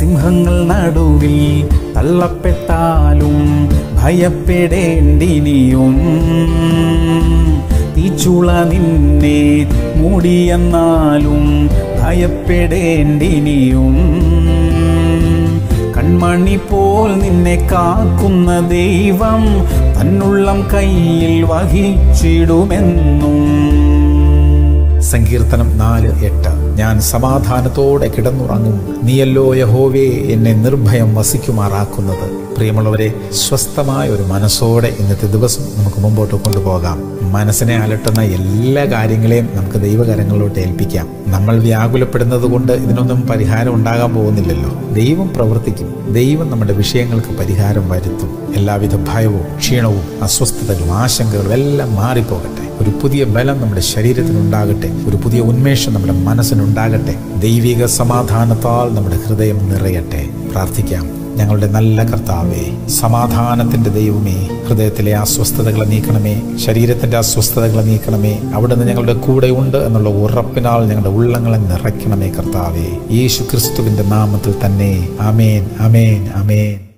സിംഹങ്ങൾ നടുവിൽ തള്ളപ്പെട്ടാലും ഭയപ്പെടേണ്ടിനിയും തീച്ചുള നിന്നെ മൂടിയെന്നാലും ഭയപ്പെടേണ്ടിനിയും കൺമണി പോൽ നിന്നെ കാക്കുന്ന ദൈവം തന്നുള്ളം കയ്യിൽ വഹിച്ചിടുമെന്നും സങ്കീർത്തനം നാല് എട്ട് ഞാൻ സമാധാനത്തോടെ കിടന്നുറങ്ങും നീയല്ലോ യഹോവേ എന്നെ നിർഭയം വസിക്കുമാറാക്കുന്നത് പ്രിയമുള്ളവരെ സ്വസ്ഥമായ ഒരു മനസ്സോടെ ഇന്നത്തെ ദിവസം നമുക്ക് മുമ്പോട്ട് കൊണ്ടുപോകാം മനസ്സിനെ അലട്ടുന്ന എല്ലാ കാര്യങ്ങളെയും നമുക്ക് ദൈവകരങ്ങളിലോട്ട് ഏൽപ്പിക്കാം നമ്മൾ വ്യാകുലപ്പെടുന്നത് കൊണ്ട് ഇതിനൊന്നും പരിഹാരം ഉണ്ടാകാൻ പോകുന്നില്ലല്ലോ ദൈവം പ്രവർത്തിക്കും ദൈവം നമ്മുടെ വിഷയങ്ങൾക്ക് പരിഹാരം വരുത്തും എല്ലാവിധ ഭയവും ക്ഷീണവും അസ്വസ്ഥതകളും ആശങ്കകളും എല്ലാം മാറിപ്പോകട്ടെ ഒരു പുതിയ ബലം നമ്മുടെ ശരീരത്തിനുണ്ടാകട്ടെ ഒരു പുതിയ ഉന്മേഷം നമ്മുടെ മനസ്സിനുണ്ടാകട്ടെ ദൈവിക സമാധാനത്താൽ നമ്മുടെ ഹൃദയം നിറയട്ടെ പ്രാർത്ഥിക്കാം ഞങ്ങളുടെ നല്ല കർത്താവേ സമാധാനത്തിന്റെ ദൈവമേ ഹൃദയത്തിലെ അസ്വസ്ഥതകളെ നീക്കണമേ ശരീരത്തിന്റെ അസ്വസ്ഥതകളെ നീക്കണമേ അവിടുന്ന് ഞങ്ങളുടെ കൂടെ ഉണ്ട് എന്നുള്ള ഉറപ്പിനാൽ ഞങ്ങളുടെ ഉള്ളങ്ങളെ നിറയ്ക്കണമേ കർത്താവേ യേശു ക്രിസ്തുവിന്റെ നാമത്തിൽ തന്നെ അമേൻ അമേൻ അമേൻ